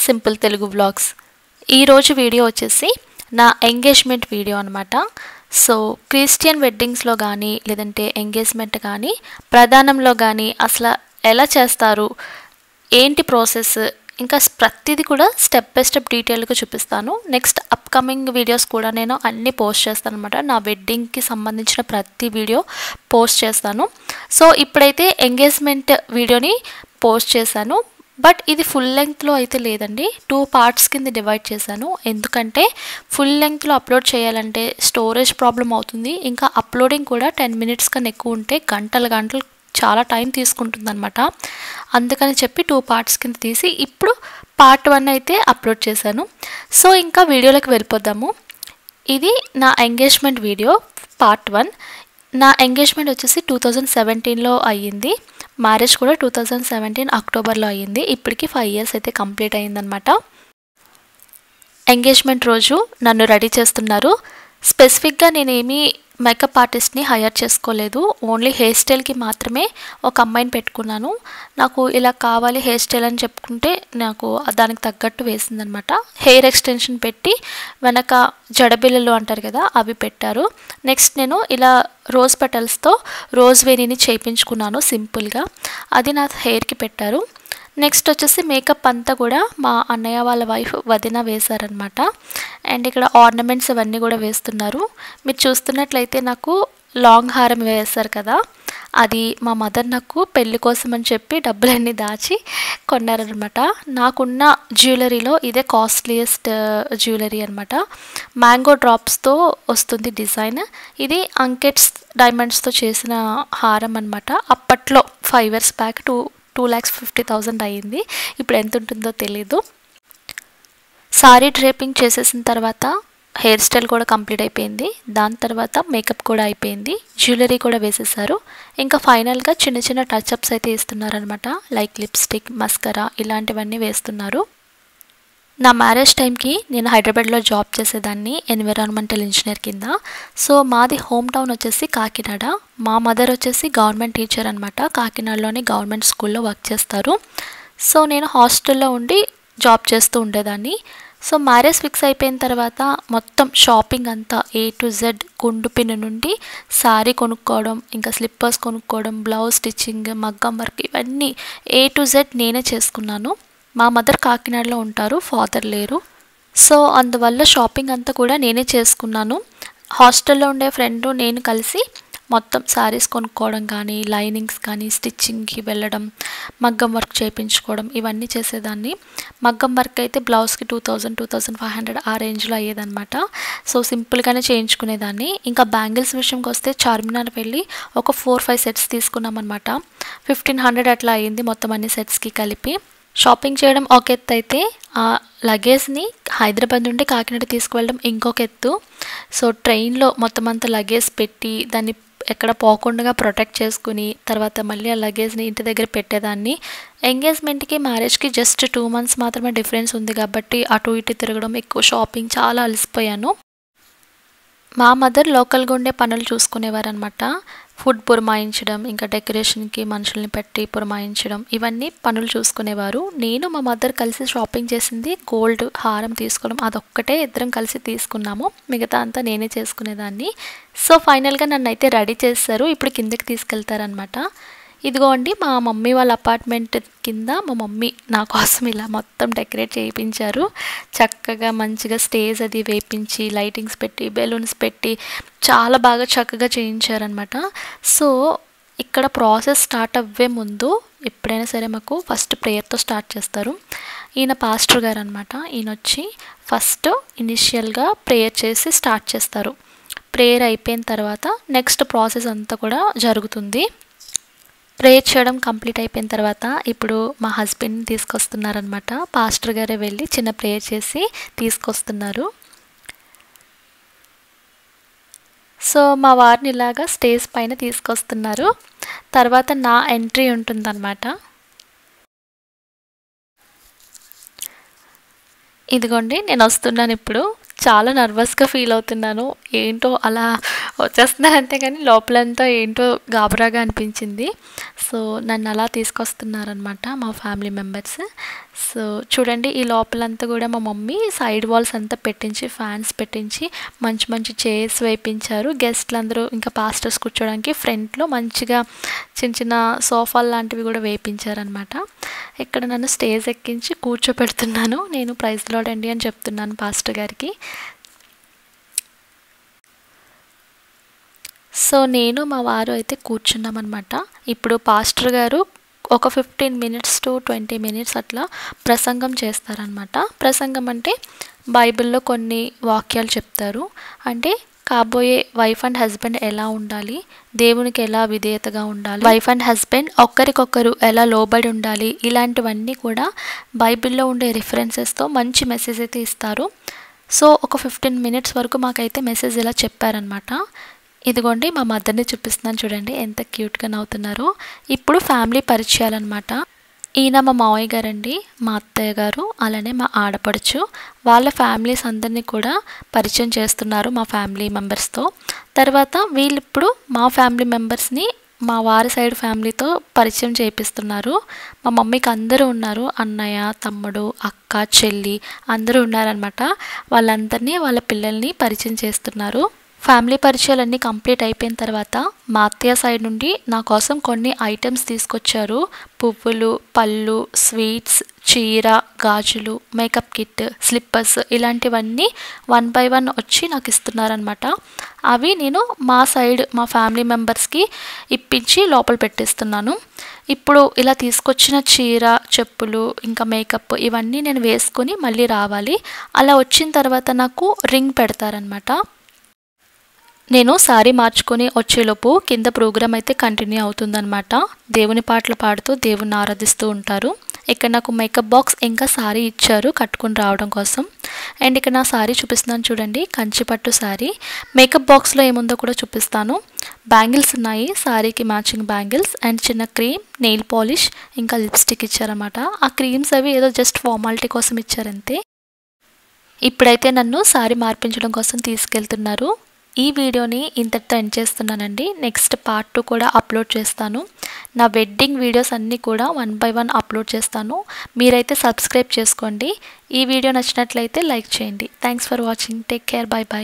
simple Telugu vlogs ఈరోజు video వచ్చేసి నా ఎంగేజ్మెంట్ వీడియో అనమాట సో క్రిస్టియన్ వెడ్డింగ్స్లో కానీ లేదంటే ఎంగేజ్మెంట్ కానీ ప్రధానంలో కానీ అసలు ఎలా చేస్తారు ఏంటి ప్రాసెస్ ఇంకా ప్రతిదీ కూడా స్టెప్ బై స్టెప్ డీటెయిల్గా చూపిస్తాను నెక్స్ట్ అప్కమింగ్ వీడియోస్ కూడా నేను అన్నీ పోస్ట్ చేస్తాను అనమాట నా వెడ్డింగ్కి సంబంధించిన ప్రతి వీడియో పోస్ట్ చేస్తాను సో ఇప్పుడైతే ఎంగేజ్మెంట్ వీడియోని పోస్ట్ చేశాను బట్ ఇది ఫుల్ లెంగ్త్లో అయితే లేదండి టూ పార్ట్స్ కింద డివైడ్ చేశాను ఎందుకంటే ఫుల్ లెంగ్త్లో అప్లోడ్ చేయాలంటే స్టోరేజ్ ప్రాబ్లం అవుతుంది ఇంకా అప్లోడింగ్ కూడా టెన్ మినిట్స్ కన్నా ఎక్కువ ఉంటే గంటలు గంటలు చాలా టైం తీసుకుంటుంది అనమాట అందుకని చెప్పి టూ పార్ట్స్ కింద తీసి ఇప్పుడు పార్ట్ వన్ అయితే అప్లోడ్ చేశాను సో ఇంకా వీడియోలోకి వెళ్ళిపోదాము ఇది నా ఎంగేజ్మెంట్ వీడియో పార్ట్ వన్ నా ఎంగేజ్మెంట్ వచ్చేసి టూ థౌజండ్ సెవెంటీన్లో అయ్యింది మ్యారేజ్ కూడా టూ థౌజండ్ సెవెంటీన్ అక్టోబర్లో అయ్యింది ఇప్పటికి ఫైవ్ ఇయర్స్ అయితే కంప్లీట్ అయ్యిందనమాట ఎంగేజ్మెంట్ రోజు నన్ను రెడీ చేస్తున్నారు స్పెసిఫిక్గా నేనేమి మేకప్ ఆర్టిస్ట్ని హైర్ చేసుకోలేదు ఓన్లీ హెయిర్ స్టైల్కి మాత్రమే ఒక అమ్మాయిని పెట్టుకున్నాను నాకు ఇలా కావాలి హెయిర్ స్టైల్ అని చెప్పుకుంటే నాకు దానికి తగ్గట్టు వేసిందనమాట హెయిర్ ఎక్స్టెన్షన్ పెట్టి వెనక జడబిల్లలు అంటారు కదా అవి పెట్టారు నెక్స్ట్ నేను ఇలా రోజ్ పెటల్స్తో రోజ్ వేణిని చేయించుకున్నాను సింపుల్గా అది నా హెయిర్కి పెట్టారు నెక్స్ట్ వచ్చేసి మేకప్ అంతా కూడా మా అన్నయ్య వాళ్ళ వైఫ్ వదిన వేశారనమాట అండ్ ఇక్కడ ఆర్నమెంట్స్ అవన్నీ కూడా వేస్తున్నారు మీరు చూస్తున్నట్లయితే నాకు లాంగ్ హారం వేస్తారు కదా అది మా మదర్ నాకు పెళ్లి కోసం అని చెప్పి డబ్బులన్నీ దాచి కొన్నారనమాట నాకున్న జ్యువెలరీలో ఇదే కాస్ట్లీయెస్ట్ జ్యువెలరీ అనమాట మ్యాంగో డ్రాప్స్తో వస్తుంది డిజైన్ ఇది అంకెట్స్ డైమండ్స్తో చేసిన హారం అనమాట అప్పట్లో five years back two two lakhs fifty thousand అయ్యింది ఇప్పుడు ఎంత ఉంటుందో తెలీదు సారీ డ్రేపింగ్ చేసేసిన తర్వాత హెయిర్ స్టైల్ కూడా కంప్లీట్ అయిపోయింది దాని తర్వాత మేకప్ కూడా అయిపోయింది జ్యువెలరీ కూడా వేసేసారు ఇంకా ఫైనల్గా చిన్న చిన్న టచ్అప్స్ అయితే ఇస్తున్నారనమాట లైక్ లిప్స్టిక్ మస్కరా ఇలాంటివన్నీ వేస్తున్నారు నా మ్యారేజ్ టైంకి నేను హైదరాబాద్లో జాబ్ చేసేదాన్ని ఎన్విరాన్మెంటల్ ఇంజనీర్ కింద సో మాది హోమ్ టౌన్ వచ్చేసి కాకినాడ మా మదర్ వచ్చేసి గవర్నమెంట్ టీచర్ అనమాట కాకినాడలోని గవర్నమెంట్ స్కూల్లో వర్క్ చేస్తారు సో నేను హాస్టల్లో ఉండి జాబ్ చేస్తూ ఉండేదాన్ని సో మ్యారేజ్ ఫిక్స్ అయిపోయిన తర్వాత మొత్తం షాపింగ్ అంతా ఏ టు జెడ్ గుండు పిన్ నుండి శారీ కొనుక్కోవడం ఇంకా స్లిప్పర్స్ కొనుక్కోవడం బ్లౌజ్ స్టిచ్చింగ్ మగ్గం వర్క్ ఇవన్నీ ఏ టు జెడ్ నేనే చేసుకున్నాను మా మదర్ కాకినాడలో ఉంటారు ఫాదర్ లేరు సో అందువల్ల షాపింగ్ అంతా కూడా నేనే చేసుకున్నాను హాస్టల్లో ఉండే ఫ్రెండ్ నేను కలిసి మొత్తం శారీస్ కొనుక్కోవడం కానీ లైనింగ్స్ కానీ స్టిచ్చింగ్కి వెళ్ళడం మగ్గం వర్క్ చేయించుకోవడం ఇవన్నీ చేసేదాన్ని మగ్గం వర్క్ అయితే బ్లౌజ్కి two thousand two thousand five hundred ఆ రేంజ్లో అయ్యేదన్నమాట సో సింపుల్గానే చేయించుకునేదాన్ని ఇంకా బ్యాంగిల్స్ విషయంకి వస్తే చార్మినార్ వెళ్ళి ఒక ఫోర్ ఫైవ్ సెట్స్ తీసుకున్నాం అనమాట ఫిఫ్టీన్ హండ్రెడ్ అట్లా అయ్యింది మొత్తం అన్ని సెట్స్కి కలిపి షాపింగ్ చేయడం ఒక ఎత్తు అయితే ఆ లగేజ్ని హైదరాబాద్ నుండి కాకినాడ తీసుకువెళ్ళడం ఇంకొక ఎత్తు సో ట్రైన్లో మొత్తం అంతా లగేజ్ పెట్టి దాన్ని ఎక్కడ పోకుండా ప్రొటెక్ట్ చేసుకుని తర్వాత మళ్ళీ ఆ లగేజ్ని ఇంటి దగ్గర పెట్టేదాన్ని ఎంగేజ్మెంట్కి మ్యారేజ్కి జస్ట్ టూ మంత్స్ మాత్రమే డిఫరెన్స్ ఉంది కాబట్టి అటు ఇటు తిరగడం ఎక్కువ షాపింగ్ చాలా అలసిపోయాను మా మదర్ లోకల్గా ఉండే పనులు చూసుకునేవారు అనమాట ఫుడ్ పురమాయించడం ఇంకా డెకరేషన్కి మనుషుల్ని పెట్టి పురమాయించడం ఇవన్నీ పనులు చూసుకునేవారు నేను మా మదర్ కలిసి షాపింగ్ చేసింది గోల్డ్ హారం తీసుకోవడం అదొక్కటే ఇద్దరం కలిసి తీసుకున్నాము మిగతా అంతా నేనే చేసుకునేదాన్ని సో ఫైనల్గా నన్ను అయితే రెడీ చేస్తారు ఇప్పుడు కిందకి తీసుకెళ్తారనమాట ఇదిగో అండి మా మమ్మీ వాళ్ళ అపార్ట్మెంట్ కింద మా మమ్మీ నా కోసం ఇలా మొత్తం డెకరేట్ చేయించారు చక్కగా మంచిగా స్టేజ్ అది వేపించి లైటింగ్స్ పెట్టి బెలూన్స్ పెట్టి చాలా బాగా చక్కగా చేయించారనమాట సో ఇక్కడ ప్రాసెస్ స్టార్ట్ అవ్వే ముందు ఎప్పుడైనా సరే మాకు ఫస్ట్ ప్రేయర్తో స్టార్ట్ చేస్తారు ఈయన పాస్టర్ గారు అనమాట ఈయన వచ్చి ఫస్ట్ ఇనిషియల్గా ప్రేయర్ చేసి స్టార్ట్ చేస్తారు ప్రేయర్ అయిపోయిన తర్వాత నెక్స్ట్ ప్రాసెస్ అంతా కూడా జరుగుతుంది ప్రేయర్ చేయడం కంప్లీట్ అయిపోయిన తర్వాత ఇప్పుడు మా హస్బెండ్ని తీసుకొస్తున్నారనమాట పాస్టర్ గారే వెళ్ళి చిన్న ప్రేయర్ చేసి తీసుకొస్తున్నారు సో మా వారిని ఇలాగా స్టేజ్ పైన తీసుకొస్తున్నారు తర్వాత నా ఎంట్రీ ఉంటుందన్నమాట ఇదిగోండి నేను వస్తున్నాను ఇప్పుడు చాలా నర్వస్గా ఫీల్ అవుతున్నాను ఏంటో అలా వచ్చేస్తున్నారు అంతే కానీ లోపలంతా ఏంటో గాబరాగా అనిపించింది సో నన్ను అలా తీసుకొస్తున్నారనమాట మా ఫ్యామిలీ మెంబర్స్ సో చూడండి ఈ లోపలంతా కూడా మా మమ్మీ సైడ్ వాల్స్ అంతా పెట్టించి ఫ్యాన్స్ పెట్టించి మంచి మంచి చైర్స్ వేయించారు గెస్ట్లు అందరూ ఇంకా పాస్టర్స్ కూర్చోడానికి ఫ్రంట్లో మంచిగా చిన్న చిన్న సోఫాలు లాంటివి కూడా వేయించారనమాట ఇక్కడ నన్ను స్టేజ్ ఎక్కించి కూర్చోపెడుతున్నాను నేను ప్రైజ్ లోడండి అని చెప్తున్నాను పాస్టర్ గారికి సో నేను మా వారు అయితే కూర్చున్నామన్నమాట ఇప్పుడు పాస్టర్ గారు ఒక fifteen minutes to twenty minutes అట్లా ప్రసంగం చేస్తారనమాట ప్రసంగం అంటే బైబిల్లో కొన్ని వాక్యాలు చెప్తారు అంటే కాబోయే వైఫ్ అండ్ హస్బెండ్ ఎలా ఉండాలి దేవునికి ఎలా విధేయతగా ఉండాలి వైఫ్ అండ్ హస్బెండ్ ఒక్కరికొకరు ఎలా లోబడి ఉండాలి ఇలాంటివన్నీ కూడా బైబిల్లో ఉండే రిఫరెన్సెస్తో మంచి మెసేజ్ అయితే ఇస్తారు సో ఒక ఫిఫ్టీన్ మినిట్స్ వరకు మాకైతే మెసేజ్ ఇలా చెప్పారనమాట ఇదిగోండి మా మదర్ని చూపిస్తున్నాను చూడండి ఎంత క్యూట్గా నవ్వుతున్నారో ఇప్పుడు ఫ్యామిలీ పరిచయాలన్నమాట ఈయన మా మావయ్య గారండి మా అత్తయ్య గారు అలానే మా ఆడపడుచు వాళ్ళ ఫ్యామిలీస్ అందరినీ కూడా పరిచయం చేస్తున్నారు మా ఫ్యామిలీ మెంబర్స్తో తర్వాత వీళ్ళు ఇప్పుడు మా ఫ్యామిలీ మెంబర్స్ని మా వారి సైడ్ ఫ్యామిలీతో పరిచయం చేపిస్తున్నారు మా మమ్మీకి అందరూ ఉన్నారు అన్నయ్య తమ్ముడు అక్క చెల్లి అందరూ ఉన్నారనమాట వాళ్ళందరినీ వాళ్ళ పిల్లల్ని పరిచయం చేస్తున్నారు ఫ్యామిలీ పరిచయాలన్నీ కంప్లీట్ అయిపోయిన తర్వాత మా అత్తయ్య సైడ్ నుండి నా కోసం కొన్ని ఐటమ్స్ తీసుకొచ్చారు పువ్వులు పళ్ళు స్వీట్స్ చీర గాజులు మేకప్ కిట్ స్లిప్పర్స్ ఇలాంటివన్నీ వన్ బై వన్ వచ్చి నాకు ఇస్తున్నారనమాట అవి నేను మా సైడ్ మా ఫ్యామిలీ మెంబర్స్కి ఇప్పించి లోపల పెట్టిస్తున్నాను ఇప్పుడు ఇలా తీసుకొచ్చిన చీర చెప్పులు ఇంకా మేకప్ ఇవన్నీ నేను వేసుకొని మళ్ళీ రావాలి అలా వచ్చిన తర్వాత నాకు రింగ్ పెడతారనమాట నేను సారీ మార్చుకొని వచ్చేలోపు కింద ప్రోగ్రామ్ అయితే కంటిన్యూ అవుతుందన్నమాట దేవుని పాటలు పాడుతూ దేవుని ఆరాధిస్తూ ఉంటారు ఇక్కడ నాకు మేకప్ బాక్స్ ఇంకా సారీ ఇచ్చారు కట్టుకొని రావడం కోసం అండ్ ఇక్కడ నా సారీ చూపిస్తున్నాను చూడండి కంచిపట్టు సారీ మేకప్ బాక్స్లో ఏముందో కూడా చూపిస్తాను బ్యాంగిల్స్ ఉన్నాయి సారీకి మ్యాచింగ్ బ్యాంగిల్స్ అండ్ చిన్న క్రీమ్ నెయిల్ పాలిష్ ఇంకా లిప్స్టిక్ ఇచ్చారన్నమాట ఆ క్రీమ్స్ అవి ఏదో జస్ట్ ఫార్మాలిటీ కోసం ఇచ్చారంతే ఇప్పుడైతే నన్ను సారీ మార్పించడం కోసం తీసుకెళ్తున్నారు ఈ వీడియోని ఇంతటితో ఎండ్ చేస్తున్నానండి నెక్స్ట్ పార్ట్ టూ కూడా అప్లోడ్ చేస్తాను నా వెడ్డింగ్ వీడియోస్ అన్నీ కూడా వన్ బై వన్ అప్లోడ్ చేస్తాను మీరైతే సబ్స్క్రైబ్ చేసుకోండి ఈ వీడియో నచ్చినట్లయితే లైక్ చేయండి thanks for watching take care bye by